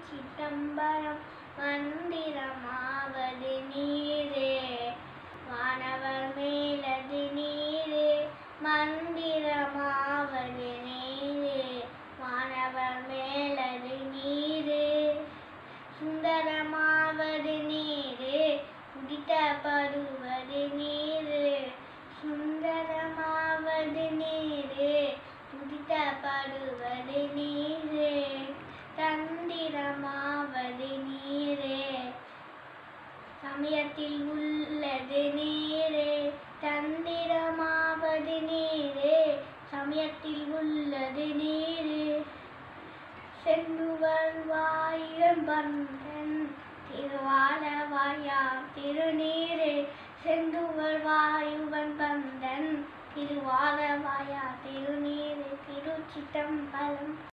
திருச்சிட்டம்பரம் மந்திரமாவது நீரே வானவர் மேலது நீரே மந்திரமாவது நீரே வானவர் மேலது நீரே சுந்தரமாவது நீரே குடித்தப்படுவது நீரே சுந்தரமாவது நீரே குடித்தப்படுவது நீரே தந்திரமாவது நீரே சமயத்தில் உள்ளது நீரே தந்திரமாவது நீரே சமயத்தில் உள்ளது நீரே செந்துவல் வாயிரம் பந்தன் திருவாலவாயாம் திருநீரே செந்துவல் வாயுவன் பந்தன் திருவாலவாயா திருநீரே திருச்சிட்டம்பலம்